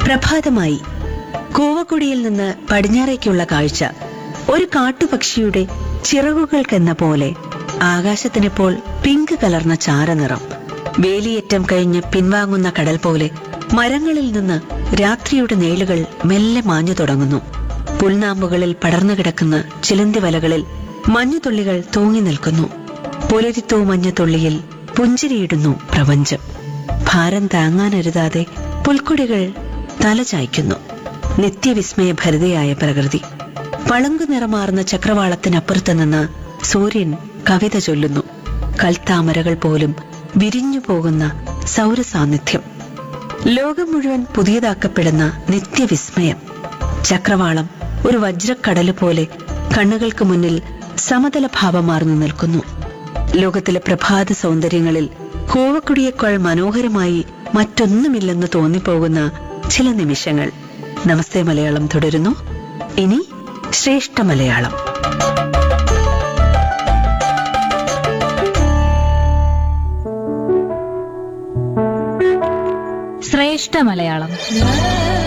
പ്രഭാതമായി കൂവക്കുടിയിൽ നിന്ന് പടിഞ്ഞാറേക്കുള്ള കാഴ്ച ഒരു കാട്ടുപക്ഷിയുടെ ചിറകുകൾക്കെന്ന പോലെ ആകാശത്തിനിപ്പോൾ പിങ്ക് കലർന്ന ചാരനിറം വേലിയേറ്റം കഴിഞ്ഞ് പിൻവാങ്ങുന്ന കടൽ പോലെ മരങ്ങളിൽ നിന്ന് രാത്രിയുടെ നേളുകൾ മെല്ലെ മാഞ്ഞു തുടങ്ങുന്നു പുൽനാമ്പുകളിൽ പടർന്നു കിടക്കുന്ന ചിലന്തി വലകളിൽ മഞ്ഞുതുള്ളികൾ തൂങ്ങി നിൽക്കുന്നു പുലരിത്തൂ മഞ്ഞുതുള്ളിയിൽ പുഞ്ചിരിയിടുന്നു പ്രപഞ്ചം ഭാരം താങ്ങാനരുതാതെ പുൽക്കൊടികൾ തലചായ്ക്കുന്നു നിത്യവിസ്മയഭരിതയായ പ്രകൃതി പളുങ്കു നിറമാർന്ന ചക്രവാളത്തിനപ്പുറത്ത് നിന്ന് സൂര്യൻ കവിത ചൊല്ലുന്നു കൽത്താമരകൾ പോലും വിരിഞ്ഞു പോകുന്ന സൗരസാന്നിധ്യം ലോകം മുഴുവൻ പുതിയതാക്കപ്പെടുന്ന നിത്യവിസ്മയം ചക്രവാളം ഒരു വജ്രക്കടല് പോലെ കണ്ണുകൾക്ക് മുന്നിൽ സമതല ഭാവമാർന്നു നിൽക്കുന്നു ലോകത്തിലെ പ്രഭാത സൗന്ദര്യങ്ങളിൽ കോവക്കുടിയേക്കാൾ മനോഹരമായി മറ്റൊന്നുമില്ലെന്ന് തോന്നിപ്പോകുന്ന ചില നിമിഷങ്ങൾ നമസ്തേ മലയാളം തുടരുന്നു ഇനി ശ്രേഷ്ഠ മലയാളം ശ്രേഷ്ഠ മലയാളം